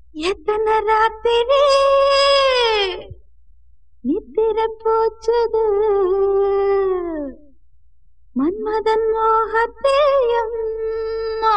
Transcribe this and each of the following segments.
எத்தனை ராத்திரி நித்திர போச்சுது மன்மதன் மோகத்தேயம்மா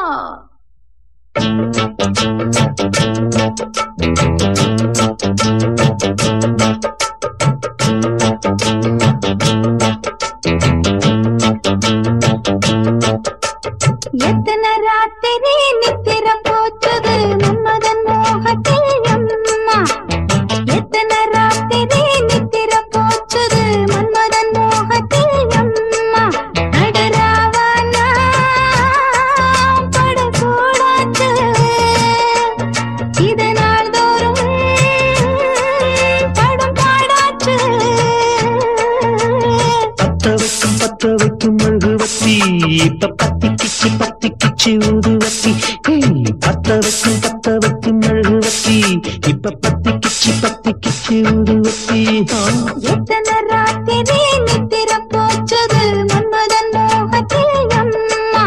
எத்தனை ராத்திரி நித்திர போச்சுது மன்மதன் மோகத்தேயம்மா எத்தனை ராத்திரி நித்திர போச்சுது மன்மதன் மோகத்தேயம்மா நடுராவானா படக்கூடாது இது நாள்தோறும் படம் பாடாச்சு பத்த வைக்கும் பத்த வைக்கும் மெழுகுவத்தி இப்ப பத்தி கிச்சி பத்தி கிச்சி ஊதுவத்தி ஹேய், பத்த வைக்கும் பத்த வைக்கும் மெழுகுவத்தி இப்ப பத்தி கிச்சி பத்தி கிச்சி ஊதுவத்தி ஆ. எத்தனை ராத்திரி நித்திர போச்சது மன்மதன் மோகத்தேயம்மா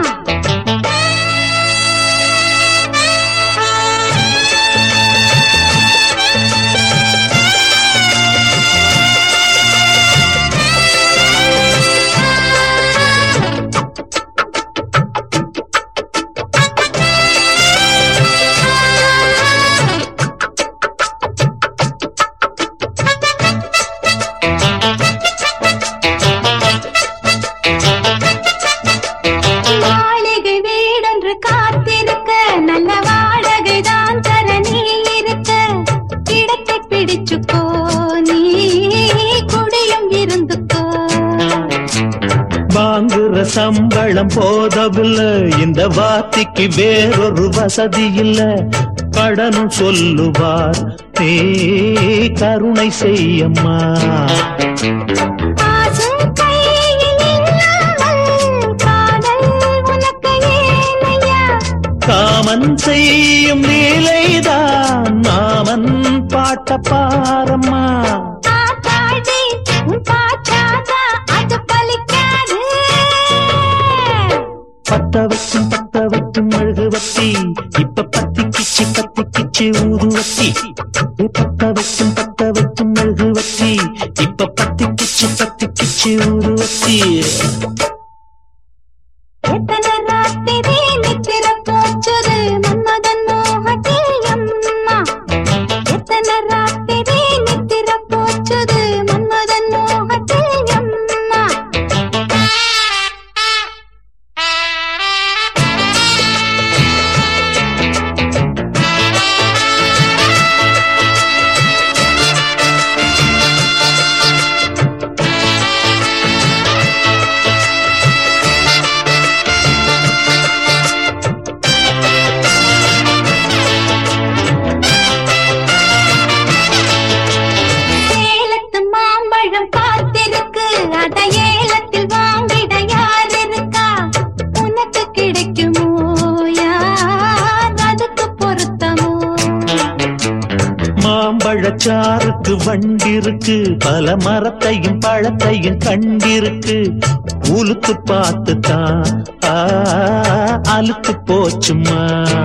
மாளிகை வீடென்று காத்திருக்க நல்ல வாடகை தான் தர நீ இருக்க இடத்தை பிடிச்சுக்கோ நீ குடியும் இருந்துக்கோ வாங்குற சம்பளம் போதவில்லை இந்த வார்த்தைக்கு வேறொரு வசதி இல்ல கடனும் சொல்லுவார் நீ கருணை செய்யம்மா ஆசை கையில் இல்லாமல் காதல் உனக்கு ஏனையா காமன் செய்யும் நிலைதான் மாமன் பாட்ட பாரம்மா ஆத்தாடி உன் பாச்சாதா அது பலிக்காது பத்த வைக்கும் பத்த வைக்கும் மெழுகுவத்தி இப்ப பத்தி கிச்சி பத்தி கிச்சி ஊதுவத்தி பத்த வைக்கும் பத்த வைக்கும் மெழுகுவத்தி இப்ப பத்தி கிச்சி பத்தி கிச்சி ஊதுவத்தி எத்தனை ராத்திரி நித்திர போச்சது மன்மதன் மோகத்தேயம்மா எத்தனை ராத்திரி நித்திர போச்சது மன்மதன் மோகத்தேயம்மா சேலத்து மாம்பழம் காத்திருக்கு அத ஏலத்தில் வாங்கிட யார் இருக்கா உனக்கு கிடைக்குமோ யார் அதுக்கு பொருத்தமோ மாம்பழச்சாருக்கு வண்டிருக்கு பல மரத்தையும் பழத்தையும் கண்டிருக்கு உலுத்து பார்த்துதான் ஆ, அலுத்து போச்சுமா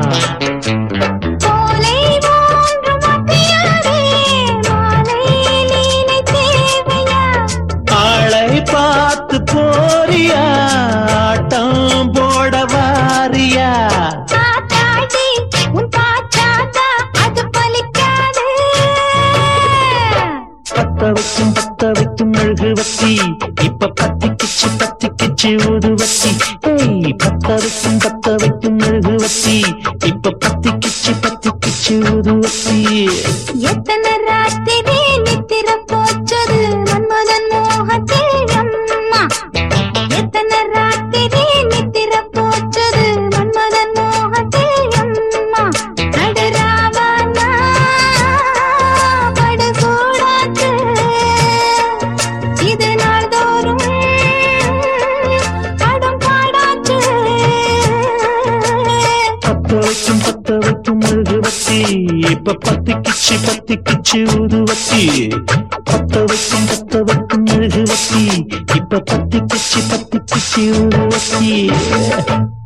கோலை மூன்று மத்தியாரே மாலை நீனை தேவையா ஆளை பார்த்து போறியா ஆட்டம் போட வாரியா ஆத்தாடி உன் பாச்சாதா அது பலிக்காது பத்த வைக்கும் பத்த வைக்கும் மெழுகுவத்தி இப்ப பத்தி கிச்சு பத்தி கிச்சு ஊதுவத்தி ஏய் பத்த வைக்கும் பத்த வைக்கும் மெழுகுவத்தி இப்ப பத்தி கிச்சு பத்தி கிச்சு ஊதுவத்தி எத்தனை ராத்திரி நித்திர போச்சது மன்மதன் மோகத்தேயம்மா எத்தனை ராத்திரி நித்திர போச்சது மன்மதன் மோகத்தேயம்மா நடுராவானா படுகூடாது இது நாள்தோறும் படம் பாடாச்சு பத்த வைக்கும் பத்த வைக்கும் மெழுகுவத்தி இப்ப பத்தி கிச்சு பத்தி கிச்சு ஊதுவத்தி பத்த வைக்கும் பத்த வைக்கும் மெழுகுவத்தி இப்ப பத்தி கிச்சு பத்தி கிச்சு ஊதுவத்தி